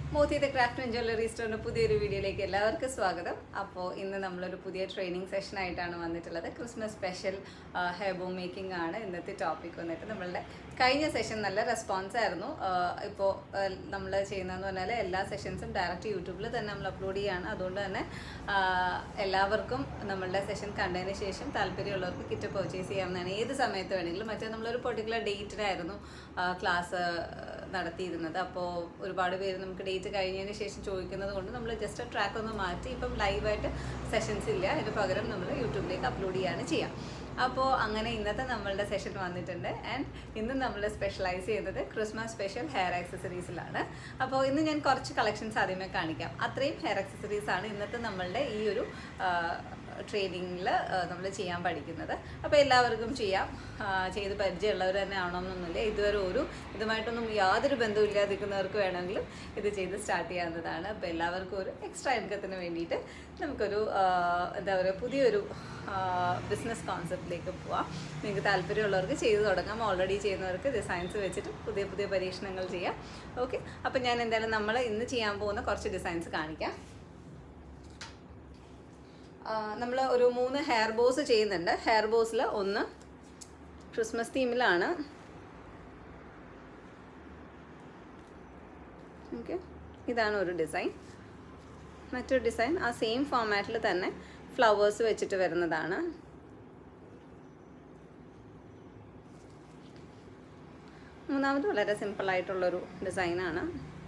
മോത്തിയുടെ craft and jewellery സ്റ്റോറിന്റെ പുതിയൊരു വീഡിയോയിലേക്ക് എല്ലാവർക്കും സ്വാഗതം അപ്പോൾ ഇന്ന് നമ്മളൊരു പുതിയ ട്രെയിനിങ് സെഷൻ ആയിട്ടാണ് വന്നിട്ടുള്ളത് Christmas special hair bow making ആണ് ഇന്നത്തെ ടോപ്പിക് വന്നിട്ട് നമ്മളുടെ കഴിഞ്ഞ സെഷൻ നല്ല റെസ്പോൺസ് ആയിരുന്നു ഇപ്പോൾ നമ്മൾ ചെയ്യുന്നതെന്ന് പറഞ്ഞാൽ എല്ലാ സെഷൻസും ഡയറക്റ്റ് യൂട്യൂബിൽ തന്നെ നമ്മൾ അപ്ലോഡ് ചെയ്യുകയാണ് അതുകൊണ്ട് തന്നെ ആ, എല്ലാവർക്കും നമ്മളുടെ സെഷൻ കണ്ടതിന് ശേഷം താല്പര്യമുള്ളവർക്ക് കിറ്റ് പർച്ചേസ് ചെയ്യാവുന്നതാണ് ഏത് സമയത്ത് വേണമെങ്കിലും മറ്റേ നമ്മളൊരു പെർട്ടിക്കുലർ ഡേറ്റിനായിരുന്നു ക്ലാസ് നടത്തിയിരുന്നത് അപ്പോൾ ഒരുപാട് പേര് നമുക്ക് ഡേറ്റ് കഴിഞ്ഞതിന് ശേഷം ചോദിക്കുന്നത് കൊണ്ട് നമ്മൾ ജസ്റ്റ് ട്രാക്ക് ഒന്ന് മാറ്റി ഇപ്പം ലൈവായിട്ട് സെഷൻസ് ഇല്ല അതിന് പകരം നമ്മൾ യൂട്യൂബിലേക്ക് അപ്ലോഡ് ചെയ്യാണ് ചെയ്യാം അപ്പോൾ അങ്ങനെ ഇന്നത്തെ നമ്മളുടെ സെഷൻ വന്നിട്ടുണ്ട് ആൻഡ് ഇന്ന് നമ്മൾ സ്പെഷ്യലൈസ് ചെയ്യുന്നത് ക്രിസ്മസ് സ്പെഷ്യൽ ഹെയർ ആക്സസറീസിലാണ് അപ്പോൾ ഇന്ന് ഞാൻ കുറച്ച് കളക്ഷൻസ് ആദ്യമേ കാണിക്കാം അത്രയും ഹെയർ ആക്സസറീസ് ആണ് ഇന്നത്തെ നമ്മളുടെ ഈ ഒരു ട്രെയിനിങ്ങിൽ നമ്മൾ ചെയ്യാൻ പഠിക്കുന്നത് അപ്പോൾ എല്ലാവർക്കും ചെയ്യാം ആ, ചെയ്ത് പരിചയമുള്ളവർ തന്നെ ആവണമെന്നൊന്നുമില്ല ഇതുവരെ ഒരു ഇതുമായിട്ടൊന്നും യാതൊരു ബന്ധവും ഇല്ലാതിരിക്കുന്നവർക്ക് വേണമെങ്കിലും ഇത് ചെയ്ത് സ്റ്റാർട്ട് ചെയ്യാവുന്നതാണ് അപ്പോൾ എല്ലാവർക്കും ഒരു എക്സ്ട്രാ ഇൻകത്തിന് വേണ്ടിയിട്ട് നമുക്കൊരു ആ, എന്താ പറയുക പുതിയൊരു ബിസിനസ് കോൺസെപ്റ്റിലേക്ക് പോവാം നിങ്ങൾക്ക് താല്പര്യമുള്ളവർക്ക് ചെയ്തു തുടങ്ങാം ഓൾറെഡി ചെയ്യുന്നവർക്ക് ഡിസൈൻസ് വെച്ചിട്ട് പുതിയ പുതിയ പരീക്ഷണങ്ങൾ ചെയ്യാം ഓക്കെ അപ്പോൾ ഞാൻ എന്തായാലും നമ്മൾ ഇന്ന് ചെയ്യാൻ പോകുന്ന കുറച്ച് ഡിസൈൻസ് കാണിക്കാം നമ്മൾ ഒരു മൂന്ന് ഹെയർ ബോസ് ചെയ്യുന്നുണ്ട് ഹെയർ ബോസിൽ ഒന്ന് ക്രിസ്മസ് തീമിലാണ് ഓക്കെ ഇതാണ് ഒരു ഡിസൈൻ മറ്റൊരു ഡിസൈൻ ആ സെയിം ഫോമാറ്റിൽ തന്നെ ഫ്ലവേഴ്സ് വെച്ചിട്ട് വരുന്നതാണ് മൂന്നാമത് വളരെ സിമ്പിളായിട്ടുള്ളൊരു ഡിസൈനാണ്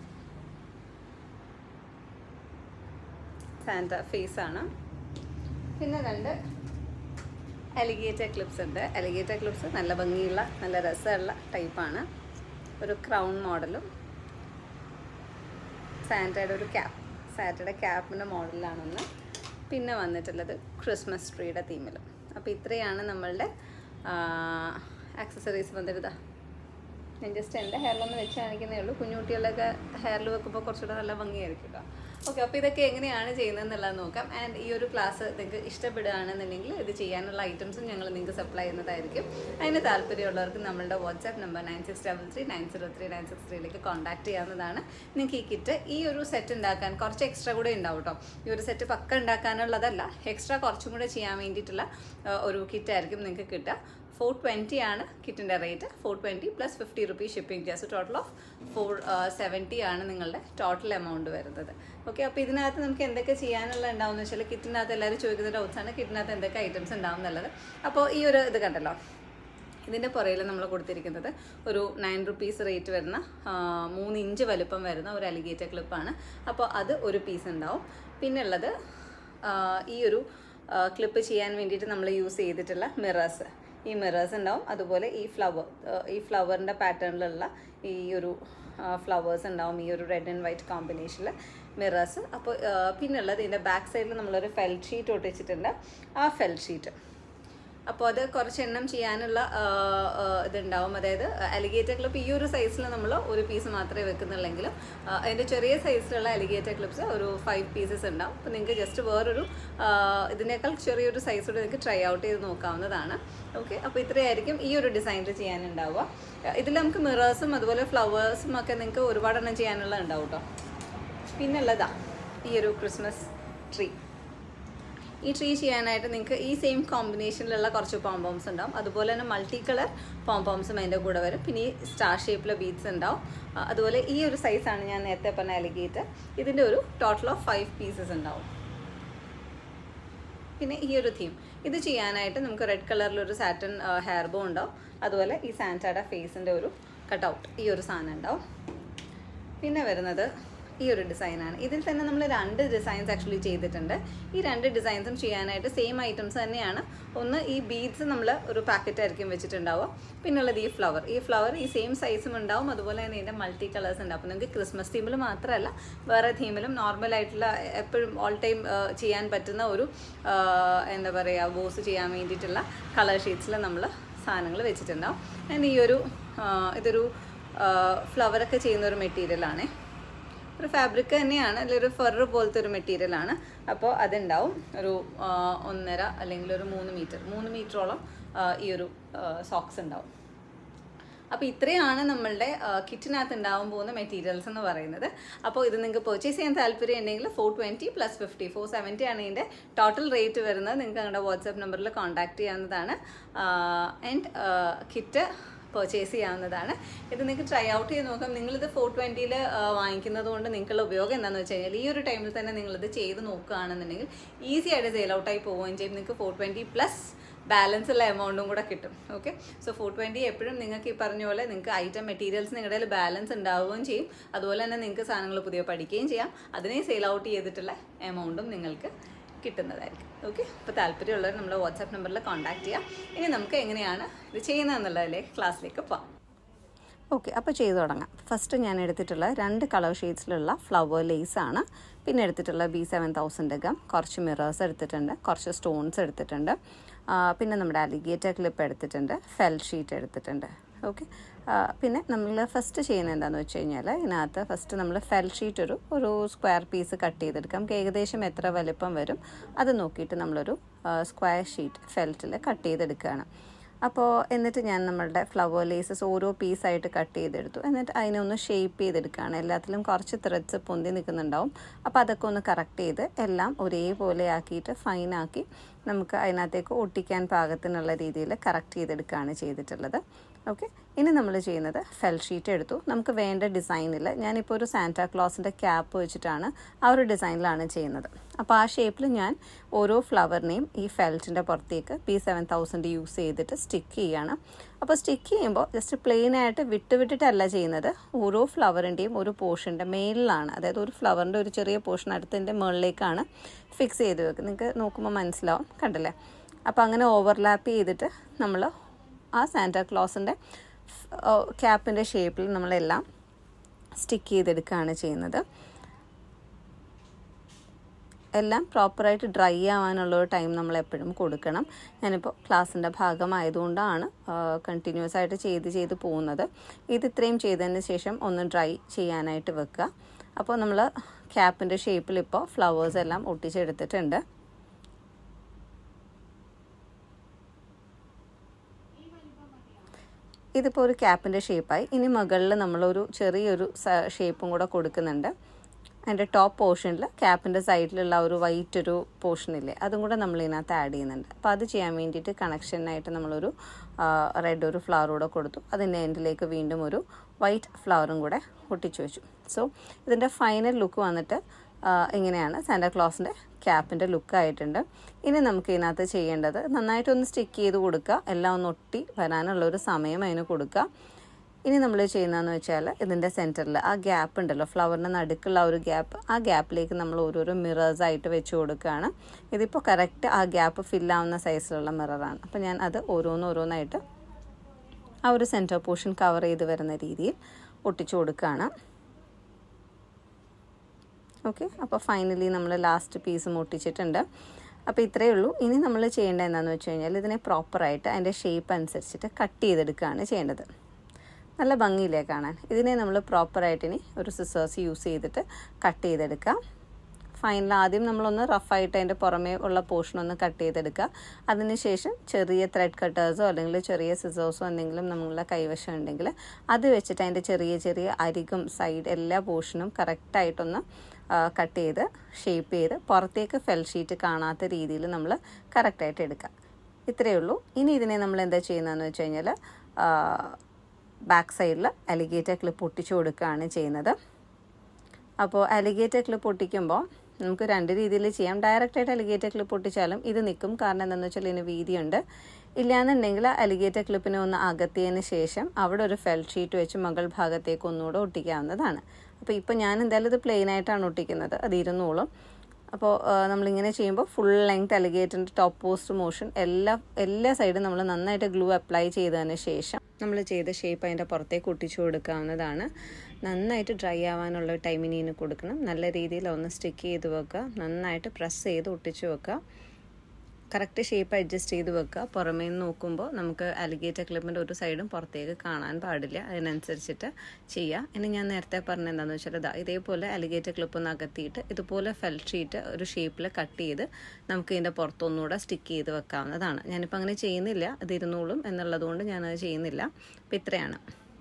സാന്റ ഫേസ് ആണ് പിന്നെ രണ്ട് അലിഗേറ്റർ ക്ലിപ്സ് ഉണ്ട് അലിഗേറ്റർ ക്ലിപ്സ് നല്ല ഭംഗിയുള്ള നല്ല രസമുള്ള ടൈപ്പാണ് ഒരു ക്രൗൺ മോഡലും സാൻറ്റയുടെ ഒരു ക്യാപ്പ് സാറ്റയുടെ ക്യാപ്പിൻ്റെ മോഡലിലാണൊന്ന് പിന്നെ വന്നിട്ടുള്ളത് ക്രിസ്മസ് ട്രീയുടെ തീമിലും അപ്പോൾ ഇത്രയാണ് നമ്മളുടെ ആക്സസറീസ് വന്നിരുതാ ഞാൻ ജസ്റ്റ് എൻ്റെ ഹെയറിലൊന്ന് വെച്ച് കാണിക്കുന്നേ ഉള്ളൂ കുഞ്ഞുകുട്ടികളുടെയൊക്കെ ഹെയറിൽ വെക്കുമ്പോൾ കുറച്ചുകൂടെ നല്ല ഭംഗിയായിരിക്കും കേട്ടോ ഓക്കെ അപ്പോൾ ഇതൊക്കെ എങ്ങനെയാണ് ചെയ്യുന്നതെന്നുള്ളത് നോക്കാം ആൻഡ് ഈ ഒരു ക്ലാസ് നിങ്ങൾക്ക് ഇഷ്ടപ്പെടുകയാണെന്നുണ്ടെങ്കിൽ ഇത് ചെയ്യാനുള്ള ഐറ്റംസും ഞങ്ങൾ നിങ്ങൾക്ക് സപ്ലൈ ചെയ്യുന്നതായിരിക്കും അതിന് താല്പര്യമുള്ളവർക്ക് നമ്മളുടെ WhatsApp number nine six double three nine zero three nine six ത്രീയിലേക്ക് കോൺടാക്ട് ചെയ്യാവുന്നതാണ് നിങ്ങൾക്ക് ഈ കിറ്റ് ഈ ഒരു സെറ്റ് ഉണ്ടാക്കാൻ കുറച്ച് എക്സ്ട്രാ കൂടെ ഉണ്ടാവും കേട്ടോ ഈ ഒരു സെറ്റ് പക്ക ഉണ്ടാക്കാനുള്ളതല്ല എക്സ്ട്രാ കുറച്ചും കൂടെ ചെയ്യാൻ വേണ്ടിയിട്ടുള്ള ആ, ഒരു കിറ്റായിരിക്കും നിങ്ങൾക്ക് കിട്ടുക ഫോർ ട്വൻറ്റി ആണ് കിറ്റിൻ്റെ rate four twenty plus fifty rupees shipping charge total of four seventy ആണ് നിങ്ങളുടെ ടോട്ടൽ എമൗണ്ട് വരുന്നത് ഓക്കെ അപ്പോൾ ഇതിനകത്ത് നമുക്ക് എന്തൊക്കെ ചെയ്യാനുള്ള ഉണ്ടാവും എന്ന് വെച്ചാൽ കിറ്റിനകത്ത് എല്ലാവരും ചോദിക്കുന്ന ഡൗട്ട്സ് ആണ് കിറ്റിനകത്ത് എന്തൊക്കെ ഐറ്റംസ് ഉണ്ടാവും എന്നുള്ളത് അപ്പോൾ ഈ ഒരു ഇത് കണ്ടല്ലോ ഇതിൻ്റെ പുറയിൽ നമ്മൾ കൊടുത്തിരിക്കുന്നത് ഒരു നയൻ റുപ്പീസ് റേറ്റ് വരുന്ന ആ, മൂന്ന് ഇഞ്ച് വലുപ്പം വരുന്ന ഒരു അലിഗേറ്റർ ക്ലിപ്പാണ് അപ്പോൾ അത് ഒരു പീസ് ഉണ്ടാവും പിന്നെ ഉള്ളത് ആ, ഈ ഒരു ക്ലിപ്പ് ചെയ്യാൻ വേണ്ടിയിട്ട് നമ്മൾ യൂസ് ചെയ്തിട്ടുള്ള മിറേഴ്സ് ഈ മിറേഴ്സ് ഉണ്ടാവും അതുപോലെ ഈ ഫ്ലവർ ഈ ഫ്ലവറിൻ്റെ പാറ്റേണിലുള്ള ഈ ഒരു ഫ്ലവേഴ്സ് ഉണ്ടാവും ഈ ഒരു റെഡ് ആൻഡ് വൈറ്റ് കോമ്പിനേഷനിൽ മിറേഴ്സ് അപ്പോൾ പിന്നുള്ളത് ഇതിൻ്റെ ബാക്ക് സൈഡിൽ നമ്മളൊരു ഫെൽ ഷീറ്റ് ഒട്ടിച്ചിട്ടുണ്ട് ആ ഫെൽ ഷീറ്റ് അപ്പോൾ അത് കുറച്ച് എണ്ണം ചെയ്യാനുള്ള ആ, ആ, ഇതുണ്ടാവും അതായത് അലിഗേറ്റർ ക്ലിപ്പ് ഈ ഒരു സൈസിൽ നമ്മൾ ഒരു പീസ് മാത്രമേ വെക്കുന്നുള്ളെങ്കിലും ആ, അതിൻ്റെ ചെറിയ സൈസിലുള്ള അലിഗേറ്റർ ക്ലിപ്സ് ഒരു ഫൈവ് പീസസ് ഉണ്ടാവും അപ്പോൾ നിങ്ങൾക്ക് ജസ്റ്റ് വേറൊരു ആ, ഇതിനേക്കാൾ ചെറിയൊരു സൈസോട് നിങ്ങൾക്ക് ട്രൈ ഔട്ട് ചെയ്ത് നോക്കാവുന്നതാണ് ഓക്കെ അപ്പോൾ ഇത്രയായിരിക്കും ഈ ഒരു ഡിസൈനിൽ ചെയ്യാനുണ്ടാവുക ഇതിൽ നമുക്ക് മിറേഴ്സും അതുപോലെ ഫ്ലവേഴ്സും ഒക്കെ നിങ്ങൾക്ക് ഒരുപാടെണ്ണം ചെയ്യാനുള്ള ഉണ്ടാവും കേട്ടോ പിന്നുള്ളതാ ഈ ഒരു ക്രിസ്മസ് ട്രീ ഈ ട്രീ ചെയ്യാനായിട്ട് നിങ്ങൾക്ക് ഈ സെയിം കോമ്പിനേഷനിലുള്ള കുറച്ച് പോംപോംസ് ഉണ്ടാവും അതുപോലെ തന്നെ മൾട്ടി കളർ പോംപോംസും അതിൻ്റെ കൂടെ വരും പിന്നെ ഈ സ്റ്റാർ ഷേപ്പിലെ ബീഡ്സ് ഉണ്ടാവും ആ, അതുപോലെ ഈ ഒരു സൈസാണ് ഞാൻ നേരത്തെ പറഞ്ഞ അലിഗേറ്റ് ഇതിൻ്റെ ഒരു ടോട്ടൽ ഓഫ് ഫൈവ് പീസസ് ഉണ്ടാവും പിന്നെ ഈ ഒരു തീം ഇത് ചെയ്യാനായിട്ട് നമുക്ക് റെഡ് കളറിലൊരു സാറ്റൻ ഹെയർ ബോ ഉണ്ടാവും അതുപോലെ ഈ സാൻറ്റയുടെ ഫേസിൻ്റെ ഒരു കട്ടൗട്ട് ഈ ഒരു സാധനം ഉണ്ടാവും പിന്നെ വരുന്നത് ഈ ഒരു ഡിസൈനാണ് ഇതിൽ തന്നെ നമ്മൾ രണ്ട് ഡിസൈൻസ് ആക്ച്വലി ചെയ്തിട്ടുണ്ട് ഈ രണ്ട് ഡിസൈൻസും ചെയ്യാനായിട്ട് സെയിം ഐറ്റംസ് തന്നെയാണ് ഒന്ന് ഈ ബീഡ്സ് നമ്മൾ ഒരു പാക്കറ്റ് ആയിരിക്കും വെച്ചിട്ടുണ്ടാവുക പിന്നുള്ളത് ഈ ഫ്ലവർ ഈ ഫ്ലവർ ഈ സെയിം സൈസും ഉണ്ടാവും അതുപോലെ തന്നെ ഇതിൻ്റെ മൾട്ടി കളേഴ്സ് ഉണ്ടാവും അപ്പോൾ നിങ്ങൾക്ക് ക്രിസ്മസ് തീമിൽ മാത്രമല്ല വേറെ തീമിലും നോർമലായിട്ടുള്ള എപ്പോഴും ഓൾ ടൈം ചെയ്യാൻ പറ്റുന്ന ഒരു ആ, എന്താ പറയുക ബോസ് ചെയ്യാൻ വേണ്ടിയിട്ടുള്ള കളർ ഷീറ്റ്സിൽ നമ്മൾ സാധനങ്ങൾ വെച്ചിട്ടുണ്ടാവും ആൻഡ് ഈ ഒരു ആ, ഇതൊരു ഫ്ലവറൊക്കെ ചെയ്യുന്ന ഒരു മെറ്റീരിയലാണേ ഒരു ഫാബ്രിക് തന്നെയാണ് അതിലൊരു ഫെർ പോലത്തെ ഒരു മെറ്റീരിയലാണ് അപ്പോൾ അതുണ്ടാവും ഒരു ആ, ഒന്നര അല്ലെങ്കിൽ ഒരു മൂന്ന് മീറ്റർ മൂന്ന് മീറ്ററോളം ഈ ഒരു സോക്സ് ഉണ്ടാവും അപ്പോൾ ഇത്രയാണ് നമ്മളുടെ കിറ്റിനകത്ത് ഉണ്ടാവാൻ പോകുന്ന മെറ്റീരിയൽസ് എന്ന് പറയുന്നത് അപ്പോൾ ഇത് നിങ്ങൾക്ക് പർച്ചേസ് ചെയ്യാൻ താല്പര്യം ഉണ്ടെങ്കിൽ four twenty plus fifty four seventy ആണ് ഇതിൻ്റെ ടോട്ടൽ റേറ്റ് വരുന്നത് നിങ്ങൾക്ക് ഞങ്ങളുടെ വാട്സാപ്പ് നമ്പറിൽ കോൺടാക്ട് ചെയ്യാവുന്നതാണ് ആൻഡ് കിറ്റ് പർച്ചേസ് ചെയ്യാവുന്നതാണ് ഇത് നിങ്ങൾക്ക് ട്രൈ ഔട്ട് ചെയ്ത് നോക്കാം നിങ്ങളിത് ഫോർ ട്വൻറ്റിയിൽ വാങ്ങിക്കുന്നത് കൊണ്ട് നിങ്ങൾക്കുള്ള ഉപയോഗം എന്താണെന്ന് വെച്ച് കഴിഞ്ഞാൽ ഈ ഒരു ടൈമിൽ തന്നെ നിങ്ങളിത് ചെയ്ത് നോക്കുകയാണെന്നുണ്ടെങ്കിൽ ഈസി ആയിട്ട് സെയിൽ ഔട്ടായി പോവുകയും ചെയ്യും നിങ്ങൾക്ക് ഫോർ ട്വൻറ്റി പ്ലസ് ബാലൻസ് ഉള്ള എമൗണ്ടും കൂടെ കിട്ടും ഓക്കെ സോ ഫോർ ട്വൻറ്റി എപ്പോഴും നിങ്ങൾക്ക് ഈ പറഞ്ഞ പോലെ നിങ്ങൾക്ക് ഐറ്റം മെറ്റീരിയൽസ് നിങ്ങളുടെ കയ്യിൽ ബാലൻസ് ഉണ്ടാവുകയും ചെയ്യും അതുപോലെ തന്നെ നിങ്ങൾക്ക് സാധനങ്ങൾ പുതിയ പഠിക്കുകയും ചെയ്യാം അതിനെ സെയിൽ ഔട്ട് ചെയ്തിട്ടുള്ള എമൗണ്ടും നിങ്ങൾക്ക് കിട്ടുന്നതായിരിക്കും ഓക്കെ അപ്പോൾ താല്പര്യമുള്ളവർ നമ്മുടെ വാട്സാപ്പ് നമ്പറിൽ കോൺടാക്ട് ചെയ്യാം ഇനി നമുക്ക് എങ്ങനെയാണ് ഇത് ചെയ്യുന്നതെന്നുള്ളതിലേക്ക് ക്ലാസ്സിലേക്ക് പോകാം ഓക്കെ അപ്പോൾ ചെയ്തു തുടങ്ങാം ഫസ്റ്റ് ഞാൻ എടുത്തിട്ടുള്ള രണ്ട് കളർ ഷെയ്ഡ്സിലുള്ള ഫ്ലവർ ലേസ് ആണ് പിന്നെ എടുത്തിട്ടുള്ള ബി സെവൻ തൗസൻഡ് ഗം കുറച്ച് മിറേഴ്സ് എടുത്തിട്ടുണ്ട് കുറച്ച് സ്റ്റോൺസ് എടുത്തിട്ടുണ്ട് ആ, പിന്നെ നമ്മുടെ അലിഗേറ്റർ ക്ലിപ്പ് എടുത്തിട്ടുണ്ട് ഫെൽ ഷീറ്റ് എടുത്തിട്ടുണ്ട് ഓക്കെ പിന്നെ നമ്മൾ ഫസ്റ്റ് ചെയ്യുന്നത് എന്താണെന്ന് വെച്ച് കഴിഞ്ഞാൽ ഇതിനകത്ത് ഫസ്റ്റ് നമ്മൾ ഫെൽ ഷീറ്റ് ഒരു ഒരു സ്ക്വയർ പീസ് കട്ട് ചെയ്തെടുക്കാം നമുക്ക് ഏകദേശം എത്ര വലുപ്പം വരും അത് നോക്കിയിട്ട് നമ്മളൊരു സ്ക്വയർ ഷീറ്റ് ഫെൽറ്റിൽ കട്ട് ചെയ്തെടുക്കുകയാണ് അപ്പോൾ എന്നിട്ട് ഞാൻ നമ്മളുടെ ഫ്ലവർ ലേസസ് ഓരോ പീസായിട്ട് കട്ട് ചെയ്തെടുത്തു എന്നിട്ട് അതിനെ ഒന്ന് ഷേപ്പ് ചെയ്തെടുക്കുകയാണ് എല്ലാത്തിലും കുറച്ച് ത്രെഡ്സ് പൊന്തി നിൽക്കുന്നുണ്ടാവും അപ്പോൾ അതൊക്കെ ഒന്ന് കറക്റ്റ് ചെയ്ത് എല്ലാം ഒരേപോലെ ആക്കിയിട്ട് ഫൈനാക്കി നമുക്ക് അതിനകത്തേക്ക് ഒട്ടിക്കാൻ പാകത്തിനുള്ള രീതിയിൽ കറക്റ്റ് ചെയ്തെടുക്കുകയാണ് ചെയ്തിട്ടുള്ളത് ഓക്കെ ഇനി നമ്മൾ ചെയ്യുന്നത് ഫെൽ ഷീറ്റ് എടുത്തു നമുക്ക് വേണ്ട ഡിസൈനിൽ ഞാനിപ്പോൾ ഒരു സാന്റാ ക്ലോസിൻ്റെ ക്യാപ്പ് വെച്ചിട്ടാണ് ആ ഒരു ഡിസൈനിലാണ് ചെയ്യുന്നത് അപ്പോൾ ആ ഷേപ്പിൽ ഞാൻ ഓരോ ഫ്ലവറിനെയും ഈ ഫെൽറ്റിൻ്റെ പുറത്തേക്ക് പി സെവൻ തൗസൻഡ് യൂസ് ചെയ്തിട്ട് സ്റ്റിക്ക് ചെയ്യാണ് അപ്പോൾ സ്റ്റിക്ക് ചെയ്യുമ്പോൾ ജസ്റ്റ് പ്ലെയിൻ ആയിട്ട് വിട്ട് വിട്ടിട്ടല്ല ചെയ്യുന്നത് ഓരോ ഫ്ലവറിൻ്റെയും ഒരു പോർഷൻ്റെ മേളിലാണ് അതായത് ഒരു ഫ്ലവറിൻ്റെ ഒരു ചെറിയ പോർഷൻ അടുത്തതിൻ്റെ മുകളിലേക്കാണ് ഫിക്സ് ചെയ്ത് വെക്കുക നിങ്ങൾക്ക് നോക്കുമ്പോൾ മനസ്സിലാവും കണ്ടില്ലേ അപ്പോൾ അങ്ങനെ ഓവർലാപ്പ് ചെയ്തിട്ട് നമ്മൾ ആ സാന്റാ ക്ലോസിൻ്റെ ക്യാപ്പിൻ്റെ ഷേപ്പിൽ നമ്മളെല്ലാം സ്റ്റിക്ക് ചെയ്തെടുക്കുകയാണ് ചെയ്യുന്നത് എല്ലാം പ്രോപ്പറായിട്ട് ഡ്രൈ ആവാനുള്ള ഒരു ടൈം നമ്മൾ എപ്പോഴും കൊടുക്കണം ഞാനിപ്പോൾ ക്ലാസ്സിൻ്റെ ഭാഗമായതുകൊണ്ടാണ് കണ്ടിന്യൂസ് ആയിട്ട് ചെയ്ത് ചെയ്ത് പോകുന്നത് ഇത് ഇത്രയും ചെയ്തതിന് ശേഷം ഒന്ന് ഡ്രൈ ചെയ്യാനായിട്ട് വെക്കുക അപ്പോൾ നമ്മൾ ക്യാപ്പിൻ്റെ ഷേപ്പിൽ ഇപ്പോൾ ഫ്ലവേഴ്സ് എല്ലാം ഒട്ടിച്ചെടുത്തിട്ടുണ്ട് ഇതിപ്പോൾ ഒരു ക്യാപ്പിൻ്റെ ഷേപ്പായി ഇനി മുകളിൽ നമ്മളൊരു ചെറിയൊരു ഷേപ്പും കൂടെ കൊടുക്കുന്നുണ്ട് അതിൻ്റെ ടോപ്പ് പോർഷനിൽ ക്യാപ്പിൻ്റെ സൈഡിലുള്ള ഒരു വൈറ്റ് ഒരു പോർഷൻ ഇല്ലേ അതും കൂടെ നമ്മൾ ഇതിനകത്ത് ആഡ് ചെയ്യുന്നുണ്ട് അപ്പോൾ അത് ചെയ്യാൻ വേണ്ടിയിട്ട് കണക്ഷനായിട്ട് നമ്മളൊരു റെഡ് ഒരു ഫ്ലവർ കൂടെ കൊടുത്തു അതിൻ്റെ എൻഡിലേക്ക് വീണ്ടും ഒരു വൈറ്റ് ഫ്ലവറും കൂടെ ഒട്ടിച്ചു വെച്ചു സോ ഇതിൻ്റെ ഫൈനൽ ലുക്ക് വന്നിട്ട് ഇങ്ങനെയാണ് സാന്റാ ക്ലോസിൻ്റെ ക്യാപ്പിൻ്റെ ലുക്കായിട്ടുണ്ട് ഇനി നമുക്ക് ഇതിനകത്ത് ചെയ്യേണ്ടത് നന്നായിട്ടൊന്ന് സ്റ്റിക്ക് ചെയ്ത് കൊടുക്കുക എല്ലാം ഒന്ന് ഒട്ടി വരാനുള്ള ഒരു സമയം അതിന് കൊടുക്കുക ഇനി നമ്മൾ ചെയ്യുന്നതെന്ന് വെച്ചാൽ ഇതിൻ്റെ സെൻറ്ററിൽ ആ ഗ്യാപ്പ് ഉണ്ടല്ലോ ഫ്ലവറിൻ്റെ നടുക്കുള്ള ആ ഒരു ഗ്യാപ്പ് ആ ഗ്യാപ്പിലേക്ക് നമ്മൾ ഓരോരോ മിറേഴ്സ് ആയിട്ട് വെച്ച് കൊടുക്കുകയാണ് ഇതിപ്പോൾ കറക്റ്റ് ആ ഗ്യാപ്പ് ഫില്ലാവുന്ന സൈസിലുള്ള മിററാണ് അപ്പോൾ ഞാൻ അത് ഓരോന്ന് ഓരോന്നായിട്ട് ആ ഒരു സെൻറ്റർ പോർഷൻ കവർ ചെയ്ത് വരുന്ന രീതിയിൽ ഒട്ടിച്ചു കൊടുക്കുകയാണ് ഓക്കെ അപ്പോൾ ഫൈനലി നമ്മൾ ലാസ്റ്റ് പീസും ഒട്ടിച്ചിട്ടുണ്ട് അപ്പോൾ ഇത്രയേ ഉള്ളൂ ഇനി നമ്മൾ ചെയ്യേണ്ടത് എന്താണെന്ന് വെച്ച് കഴിഞ്ഞാൽ ഇതിനെ പ്രോപ്പറായിട്ട് അതിൻ്റെ ഷേപ്പ് അനുസരിച്ചിട്ട് കട്ട് ചെയ്തെടുക്കുകയാണ് ചെയ്യേണ്ടത് നല്ല ഭംഗിയില്ലേ കാണാൻ ഇതിനെ നമ്മൾ പ്രോപ്പറായിട്ട് ഇനി ഒരു സിസേഴ്സ് യൂസ് ചെയ്തിട്ട് കട്ട് ചെയ്തെടുക്കാം ഫൈനൽ ആദ്യം നമ്മളൊന്ന് റഫായിട്ട് അതിൻ്റെ പുറമേ ഉള്ള പോർഷൻ ഒന്ന് കട്ട് ചെയ്തെടുക്കുക അതിനുശേഷം ചെറിയ ത്രെഡ് കട്ടേഴ്സോ അല്ലെങ്കിൽ ചെറിയ സിസേഴ്സോ എന്തെങ്കിലും നമ്മളുടെ കൈവശം ഉണ്ടെങ്കിൽ അത് വെച്ചിട്ട് അതിൻ്റെ ചെറിയ ചെറിയ അരികും സൈഡ് എല്ലാ പോർഷനും കറക്റ്റായിട്ടൊന്ന് കട്ട് ചെയ്ത് ഷേപ്പ് ചെയ്ത് പുറത്തേക്ക് ഫെൽ ഷീറ്റ് കാണാത്ത രീതിയിൽ നമ്മൾ കറക്റ്റായിട്ട് എടുക്കുക ഇത്രയേ ഉള്ളൂ ഇനി ഇതിനെ നമ്മൾ എന്താ ചെയ്യുന്നതെന്ന് വെച്ച് കഴിഞ്ഞാൽ ബാക്ക് സൈഡിൽ അലിഗേറ്റർ ക്ലിപ്പ് ഒട്ടിച്ചു കൊടുക്കുകയാണ് ചെയ്യുന്നത് അപ്പോൾ അലിഗേറ്റർ ക്ലിപ്പ് ഒട്ടിക്കുമ്പോൾ നമുക്ക് രണ്ട് രീതിയിൽ ചെയ്യാം ഡയറക്റ്റായിട്ട് അലിഗേറ്റർ ക്ലിപ്പ് ഒട്ടിച്ചാലും ഇത് നിൽക്കും കാരണം എന്താണെന്ന് വെച്ചാൽ ഇതിന് വീതിയുണ്ട് ഇല്ലാന്നുണ്ടെങ്കിൽ അലിഗേറ്റർ ക്ലിപ്പിനെ ഒന്ന് അകത്തിയതിന് ശേഷം അവിടെ ഒരു ഫെൽ ഷീറ്റ് വെച്ച് മുകൾ ഭാഗത്തേക്ക് ഒന്നുകൂടെ ഒട്ടിക്കാവുന്നതാണ് അപ്പോൾ ഇപ്പോൾ ഞാൻ എന്തായാലും ഇത് പ്ലെയിൻ ആയിട്ടാണ് ഒട്ടിക്കുന്നത് അത് ഇരുന്നോളും അപ്പോൾ നമ്മളിങ്ങനെ ചെയ്യുമ്പോൾ ഫുൾ ലെങ്ത് അലിഗേറ്ററിൻ്റെ ടോപ്പ് പോസ്റ്റ് മോഷൻ എല്ലാ എല്ലാ സൈഡും നമ്മൾ നന്നായിട്ട് ഗ്ലൂ അപ്ലൈ ചെയ്തതിന് ശേഷം നമ്മൾ ചെയ്ത ഷേപ്പ് അതിൻ്റെ പുറത്തേക്ക് ഒട്ടിച്ചു കൊടുക്കാവുന്നതാണ് നന്നായിട്ട് ഡ്രൈ ആവാനുള്ള ടൈമിന് ഇതിന് കൊടുക്കണം നല്ല രീതിയിൽ ഒന്ന് സ്റ്റിക്ക് ചെയ്ത് വെക്കുക നന്നായിട്ട് പ്രസ് ചെയ്ത് ഒട്ടിച്ചു വെക്കുക കറക്റ്റ് ഷേപ്പ് അഡ്ജസ്റ്റ് ചെയ്ത് വെക്കുക പുറമേ നിന്ന് നോക്കുമ്പോൾ നമുക്ക് അലിഗേറ്റർ ക്ലിപ്പിൻ്റെ ഒരു സൈഡും പുറത്തേക്ക് കാണാൻ പാടില്ല അതിനനുസരിച്ചിട്ട് ചെയ്യുക ഇനി ഞാൻ നേരത്തെ പറഞ്ഞ എന്താണെന്ന് വെച്ചാൽ ഇതാ ഇതേപോലെ അലിഗേറ്റർ ക്ലിപ്പ് ഒന്ന് അകത്തിയിട്ട് ഇതുപോലെ ഫെൽ ഷീറ്റ് ഒരു ഷേപ്പിൽ കട്ട് ചെയ്ത് നമുക്ക് ഇതിൻ്റെ പുറത്തൊന്നുകൂടെ സ്റ്റിക്ക് ചെയ്ത് വെക്കാവുന്നതാണ് ഞാനിപ്പോൾ അങ്ങനെ ചെയ്യുന്നില്ല അത് ഇരുന്നോളും എന്നുള്ളത് കൊണ്ട് ഞാനത് ചെയ്യുന്നില്ല അപ്പോൾ ഇത്രയാണ്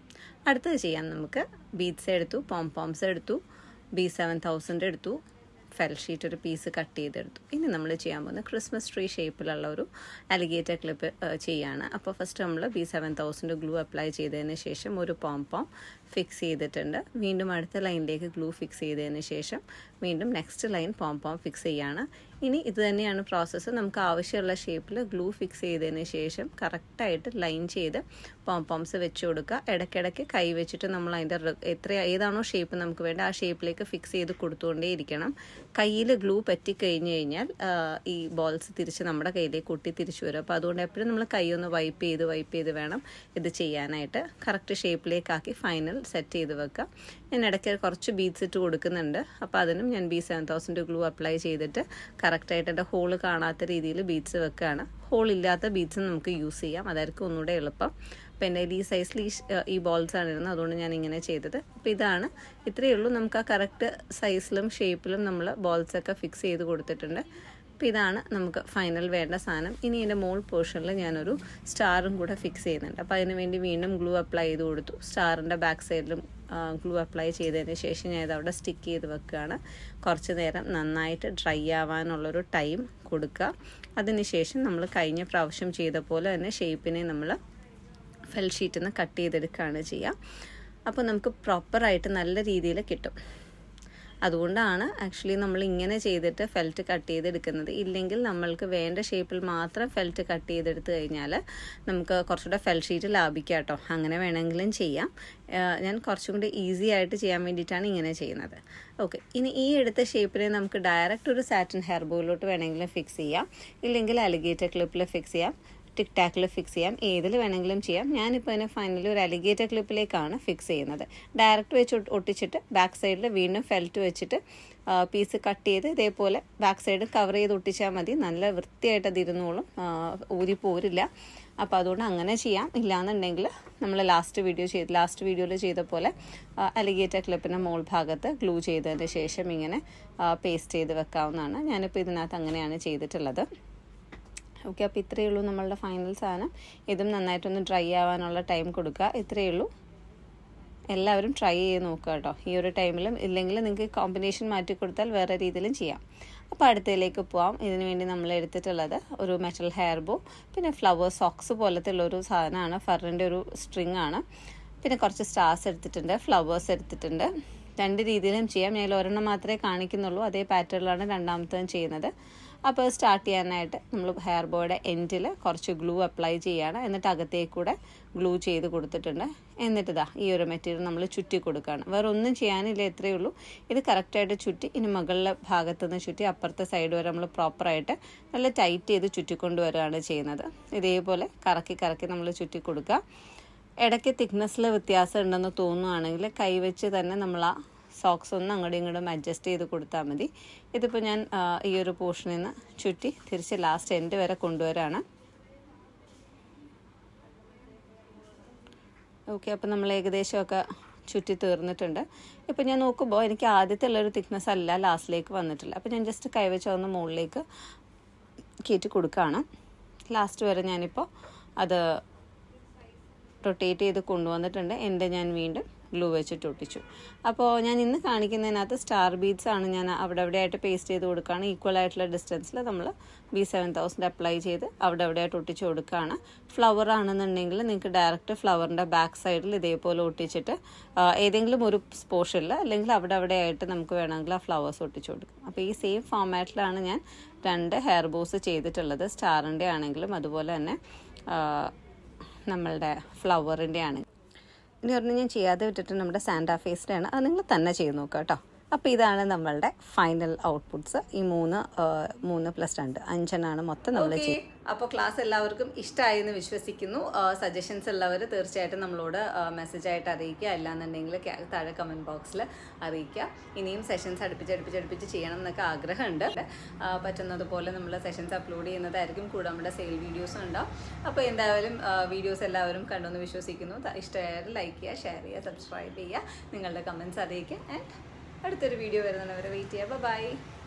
അടുത്തത് ചെയ്യാം നമുക്ക് ബീഡ്സ് എടുത്തു പോം പോംസ് എടുത്തു ബി സെവൻ തൗസൻഡ് എടുത്തു ഫെൽ ഷീറ്റ് ഒരു പീസ് കട്ട് ചെയ്തെടുത്തു ഇനി നമ്മൾ ചെയ്യാൻ പോകുന്നത് ക്രിസ്മസ് ട്രീ ഷേപ്പിലുള്ള ഒരു അലിഗേറ്റർ ക്ലിപ്പ് ചെയ്യാണ് അപ്പോൾ ഫസ്റ്റ് നമ്മൾ B seven thousand glue apply ചെയ്തതിന് ശേഷം ഒരു പോം പോം ഫിക്സ് ചെയ്തിട്ടുണ്ട് വീണ്ടും അടുത്ത ലൈനിലേക്ക് ഗ്ലൂ ഫിക്സ് ചെയ്തതിന് ശേഷം വീണ്ടും നെക്സ്റ്റ് ലൈൻ പോം പോം ഫിക്സ് ചെയ്യാണ് ഇനി ഇത് തന്നെയാണ് പ്രോസസ്സ് നമുക്ക് ആവശ്യമുള്ള ഷേപ്പിൽ ഗ്ലൂ ഫിക്സ് ചെയ്തതിന് ശേഷം കറക്റ്റായിട്ട് ലൈൻ ചെയ്ത് പോം പോംസ് വെച്ച് കൊടുക്കുക ഇടയ്ക്കിടയ്ക്ക് കൈ വെച്ചിട്ട് നമ്മൾ അതിൻ്റെ എത്ര ഏതാണോ ഷേപ്പ് നമുക്ക് വേണ്ട ആ ഷേപ്പിലേക്ക് ഫിക്സ് ചെയ്ത് കൊടുത്തുകൊണ്ടേ ഇരിക്കണം കയ്യിൽ ഗ്ലൂ പറ്റിക്കഴിഞ്ഞ് കഴിഞ്ഞാൽ ഈ ബോൾസ് തിരിച്ച് നമ്മുടെ കയ്യിലേക്ക് ഒട്ടി തിരിച്ചു വരും അപ്പോൾ അതുകൊണ്ട് എപ്പോഴും നമ്മൾ കൈ ഒന്ന് വൈപ്പ് ചെയ്ത് വൈപ്പ് ചെയ്ത് വേണം ഇത് ചെയ്യാനായിട്ട് കറക്റ്റ് ഷേപ്പിലേക്കാക്കി ഫൈനൽ സെറ്റ് ചെയ്ത് വെക്കുക ഞാൻ ഇടയ്ക്ക് കുറച്ച് ബീഡ്സ് ഇട്ട് കൊടുക്കുന്നുണ്ട് അപ്പോൾ അതിനും ഞാൻ B seven thousand glue apply ചെയ്തിട്ട് കറക്റ്റായിട്ട് എൻ്റെ ഹോള് കാണാത്ത രീതിയിൽ ബീഡ്സ് വെക്കുകയാണ് ഹോൾ ഇല്ലാത്ത ബീഡ്സ് നമുക്ക് യൂസ് ചെയ്യാം അതായിരിക്കും ഒന്നുകൂടെ എളുപ്പം അപ്പോൾ എൻ്റെ ഈ സൈസിൽ ഈ ഈ ബോൾസ് ആണ് ഇരുന്നത് അതുകൊണ്ട് ഞാൻ ഇങ്ങനെ ചെയ്തത് അപ്പോൾ ഇതാണ് ഇത്രയേ ഉള്ളൂ നമുക്ക് ആ കറക്റ്റ് സൈസിലും ഷേപ്പിലും നമ്മൾ ബോൾസൊക്കെ ഫിക്സ് ചെയ്ത് കൊടുത്തിട്ടുണ്ട് അപ്പോൾ ഇതാണ് നമുക്ക് ഫൈനൽ വേണ്ട സാധനം ഇനി എൻ്റെ മോൾ പോർഷനിൽ ഞാനൊരു സ്റ്റാറും കൂടെ ഫിക്സ് ചെയ്യുന്നുണ്ട് അപ്പോൾ അതിന് വേണ്ടി വീണ്ടും ഗ്ലൂ അപ്ലൈ ചെയ്ത് കൊടുത്തു സ്റ്റാറിൻ്റെ ബാക്ക് സൈഡിലും ഗ്ലൂ അപ്ലൈ ചെയ്തതിന് ശേഷം ഞാൻ ഇത് അവിടെ സ്റ്റിക്ക് ചെയ്ത് വെക്കുകയാണ് കുറച്ച് നേരം നന്നായിട്ട് ഡ്രൈ ആവാനുള്ളൊരു ടൈം കൊടുക്കുക അതിനുശേഷം നമ്മൾ കഴിഞ്ഞ പ്രാവശ്യം ചെയ്ത പോലെ തന്നെ ഷേപ്പിനെ നമ്മൾ ഫെൽ ഷീറ്റിൽ നിന്ന് കട്ട് ചെയ്തെടുക്കുകയാണ് ചെയ്യുക അപ്പോൾ നമുക്ക് പ്രോപ്പറായിട്ട് നല്ല രീതിയിൽ കിട്ടും അതുകൊണ്ടാണ് ആക്ച്വലി നമ്മൾ ഇങ്ങനെ ചെയ്തിട്ട് ഫെൽറ്റ് കട്ട് ചെയ്തെടുക്കുന്നത് ഇല്ലെങ്കിൽ നമ്മൾക്ക് വേണ്ട ഷേപ്പിൽ മാത്രം ഫെൽറ്റ് കട്ട് ചെയ്തെടുത്ത് കഴിഞ്ഞാൽ നമുക്ക് കുറച്ചുകൂടെ ഫെൽ ഷീറ്റ് ലാഭിക്കാം കേട്ടോ അങ്ങനെ വേണമെങ്കിലും ചെയ്യാം ഞാൻ കുറച്ചും കൂടി ഈസി ആയിട്ട് ചെയ്യാൻ വേണ്ടിയിട്ടാണ് ഇങ്ങനെ ചെയ്യുന്നത് ഓക്കെ ഇനി ഈ എടുത്ത ഷേപ്പിനെ നമുക്ക് ഡയറക്റ്റ് ഒരു സാറ്റിൻ ഹെയർ ബോയിലോട്ട് വേണമെങ്കിലും ഫിക്സ് ചെയ്യാം ഇല്ലെങ്കിൽ അലിഗേറ്റർ ക്ലിപ്പിൽ ഫിക്സ് ചെയ്യാം ടിക് ടാക്കിൽ ഫിക്സ് ചെയ്യാം ഏതിൽ വേണമെങ്കിലും ചെയ്യാം ഞാനിപ്പോൾ അതിനെ ഫൈനലി ഒരു അലിഗേറ്റർ ക്ലിപ്പിലേക്കാണ് ഫിക്സ് ചെയ്യുന്നത് ഡയറക്റ്റ് വെച്ച് ഒട്ടിച്ചിട്ട് ബാക്ക് സൈഡിൽ വീണ്ടും ഫെൽറ്റ് വെച്ചിട്ട് പീസ് കട്ട് ചെയ്ത് ഇതേപോലെ ബാക്ക് സൈഡ് കവർ ചെയ്ത് ഒട്ടിച്ചാൽ മതി നല്ല വൃത്തിയായിട്ട് അത് ഇരുന്നോളും ഊരി പോരില്ല അപ്പോൾ അതുകൊണ്ട് അങ്ങനെ ചെയ്യാം ഇല്ലാന്നുണ്ടെങ്കിൽ നമ്മൾ ലാസ്റ്റ് വീഡിയോ ചെയ്ത് ലാസ്റ്റ് വീഡിയോയിൽ ചെയ്ത പോലെ അലിഗേറ്റർ ക്ലിപ്പിൻ്റെ മോൾ ഭാഗത്ത് ഗ്ലൂ ചെയ്തതിന് ശേഷം ഇങ്ങനെ പേസ്റ്റ് ചെയ്ത് വെക്കാവുന്നതാണ് ഞാനിപ്പോൾ ഇതിനകത്ത് അങ്ങനെയാണ് ചെയ്തിട്ടുള്ളത് ഓക്കെ അപ്പോൾ ഇത്രയേ ഉള്ളൂ നമ്മളുടെ ഫൈനൽ സാധനം ഇതും നന്നായിട്ടൊന്ന് ഡ്രൈ ആവാനുള്ള ടൈം കൊടുക്കുക ഇത്രയേ ഉള്ളൂ എല്ലാവരും ട്രൈ ചെയ്ത് നോക്കുക കേട്ടോ ഈ ഒരു ടൈമിലും ഇല്ലെങ്കിൽ നിങ്ങൾക്ക് കോമ്പിനേഷൻ മാറ്റി കൊടുത്താൽ വേറെ രീതിയിലും ചെയ്യാം അപ്പോൾ അടുത്തതിലേക്ക് പോവാം ഇതിനു വേണ്ടി നമ്മൾ എടുത്തിട്ടുള്ളത് ഒരു മെറ്റൽ ഹെയർ ബോ പിന്നെ ഫ്ലവർ സോക്സ് പോലത്തെ ഉള്ള ഒരു സാധനമാണ് ഫറിൻ്റെ ഒരു സ്ട്രിങ് ആണ് പിന്നെ കുറച്ച് സ്റ്റാർസ് എടുത്തിട്ടുണ്ട് ഫ്ലവേഴ്സ് എടുത്തിട്ടുണ്ട് രണ്ട് രീതിയിലും ചെയ്യാം ഞാൻ ഒരെണ്ണം മാത്രമേ കാണിക്കുന്നുള്ളൂ അതേ പാറ്റേണിലാണ് രണ്ടാമത്തതും ചെയ്യുന്നത് അപ്പോൾ സ്റ്റാർട്ട് ചെയ്യാനായിട്ട് നമ്മൾ ഹെയർ ബോയുടെ എൻഡിൽ കുറച്ച് ഗ്ലൂ അപ്ലൈ ചെയ്യുകയാണ് എന്നിട്ട് അകത്തേക്ക് കൂടെ ഗ്ലൂ ചെയ്ത് കൊടുത്തിട്ടുണ്ട് എന്നിട്ട് ഇതാ ഈ ഒരു മെറ്റീരിയൽ നമ്മൾ ചുറ്റി കൊടുക്കുകയാണ് വേറെ ഒന്നും ചെയ്യാനില്ല ഇത്രയേ ഉള്ളൂ ഇത് കറക്റ്റായിട്ട് ചുറ്റി ഇനി മുകളിലെ ഭാഗത്തു നിന്ന് ചുറ്റി അപ്പുറത്തെ സൈഡ് വരെ നമ്മൾ പ്രോപ്പറായിട്ട് നല്ല ടൈറ്റ് ചെയ്ത് ചുറ്റിക്കൊണ്ടുവരികയാണ് ചെയ്യുന്നത് ഇതേപോലെ കറക്കി കറക്കി നമ്മൾ ചുറ്റി കൊടുക്കുക ഇടയ്ക്ക് തിക്നെസ്സിൽ വ്യത്യാസം ഉണ്ടെന്ന് തോന്നുകയാണെങ്കിൽ കൈവച്ച് തന്നെ നമ്മൾ ആ സോക്സ് ഒന്ന് അങ്ങോട്ടും ഇങ്ങോട്ടും അഡ്ജസ്റ്റ് ചെയ്ത് കൊടുത്താൽ മതി ഇതിപ്പോൾ ഞാൻ ഈ ഒരു പോർഷനിൽ നിന്ന് ചുറ്റി തിരിച്ച് ലാസ്റ്റ് എൻഡ് വരെ കൊണ്ടുവരാണ് ഓക്കെ അപ്പോൾ നമ്മൾ ഏകദേശമൊക്കെ ചുറ്റി തീർന്നിട്ടുണ്ട് ഇപ്പോൾ ഞാൻ നോക്കുമ്പോൾ എനിക്ക് ആദ്യത്തെ ഉള്ളൊരു തിക്നെസ് അല്ല ലാസ്റ്റിലേക്ക് വന്നിട്ടില്ല അപ്പോൾ ഞാൻ ജസ്റ്റ് കൈവച്ച് ഒന്ന് മുകളിലേക്ക് കയറ്റി കൊടുക്കുകയാണ് ലാസ്റ്റ് വരെ ഞാനിപ്പോൾ അത് റൊട്ടേറ്റ് ചെയ്ത് കൊണ്ടുവന്നിട്ടുണ്ട് എൻ്റെ ഞാൻ വീണ്ടും ഗ്ലൂ വെച്ചിട്ട് ഒട്ടിച്ചു അപ്പോൾ ഞാൻ ഇന്ന് കാണിക്കുന്നതിനകത്ത് സ്റ്റാർ ബീഡ്സ് ആണ് ഞാൻ അവിടെ അവിടെ ആയിട്ട് പേസ്റ്റ് ചെയ്ത് കൊടുക്കുകയാണ് ഈക്വൽ ആയിട്ടുള്ള ഡിസ്റ്റൻസിൽ നമ്മൾ ബി സെവൻ തൗസൻഡ് അപ്ലൈ ചെയ്ത് അവിടെ അവിടെ ആയിട്ട് ഒട്ടിച്ച് കൊടുക്കുകയാണ് ഫ്ലവർ ആണെന്നുണ്ടെങ്കിൽ നിങ്ങൾക്ക് ഡയറക്റ്റ് ഫ്ലവറിൻ്റെ ബാക്ക് സൈഡിൽ ഇതേപോലെ ഒട്ടിച്ചിട്ട് ഏതെങ്കിലും ഒരു പോർഷനിൽ അല്ലെങ്കിൽ അവിടെ അവിടെ ആയിട്ട് നമുക്ക് വേണമെങ്കിൽ ആ ഫ്ലവേഴ്സ് ഒട്ടിച്ചു കൊടുക്കും അപ്പോൾ ഈ സെയിം ഫോമാറ്റിലാണ് ഞാൻ രണ്ട് ഹെയർ ബോസ് ചെയ്തിട്ടുള്ളത് സ്റ്റാറിൻ്റെ ആണെങ്കിലും അതുപോലെ തന്നെ നമ്മളുടെ ഫ്ലവറിൻ്റെ ആണ് ഇനി ഒരെണ്ണം ഞാൻ ചെയ്യാതെ വിട്ടിട്ട് നമ്മുടെ സാൻഡാ ഫേസ്ഡ് ആണ് അത് നിങ്ങൾ തന്നെ ചെയ്ത് നോക്കുക കേട്ടോ അപ്പോൾ ഇതാണ് നമ്മളുടെ ഫൈനൽ ഔട്ട്പുട്ട്സ് ഈ മൂന്ന് മൂന്ന് പ്ലസ് രണ്ട് അഞ്ചെണ്ണാണ് മൊത്തം നമ്മൾ ചെയ്യുന്നത് അപ്പോൾ ക്ലാസ് എല്ലാവർക്കും ഇഷ്ടമായി എന്ന് വിശ്വസിക്കുന്നു സജഷൻസ് ഉള്ളവർ തീർച്ചയായിട്ടും നമ്മളോട് മെസ്സേജ് ആയിട്ട് അറിയിക്കുക അല്ലാന്നുണ്ടെങ്കിൽ താഴെ കമൻറ്റ് ബോക്സിൽ അറിയിക്കുക ഇനിയും സെഷൻസ് അടുപ്പിച്ച് അടുപ്പിച്ച് അടുപ്പിച്ച് ചെയ്യണം എന്നൊക്കെ ആഗ്രഹമുണ്ട് പറ്റുന്നത് പോലെ നമ്മൾ സെഷൻസ് അപ്ലോഡ് ചെയ്യുന്നതായിരിക്കും കൂടെ നമ്മുടെ സെയിൽ വീഡിയോസും ഉണ്ടാവും അപ്പോൾ എന്തായാലും വീഡിയോസ് എല്ലാവരും കണ്ടെന്ന് വിശ്വസിക്കുന്നു ഇഷ്ടമായാൽ ലൈക്ക് ചെയ്യുക ഷെയർ ചെയ്യുക സബ്സ്ക്രൈബ് ചെയ്യുക നിങ്ങളുടെ കമൻറ്റ്സ് അറിയിക്കുക ആൻഡ് അടുത്തൊരു വീഡിയോ വരുന്നവരെ വെയിറ്റ് ചെയ്യുക ബൈ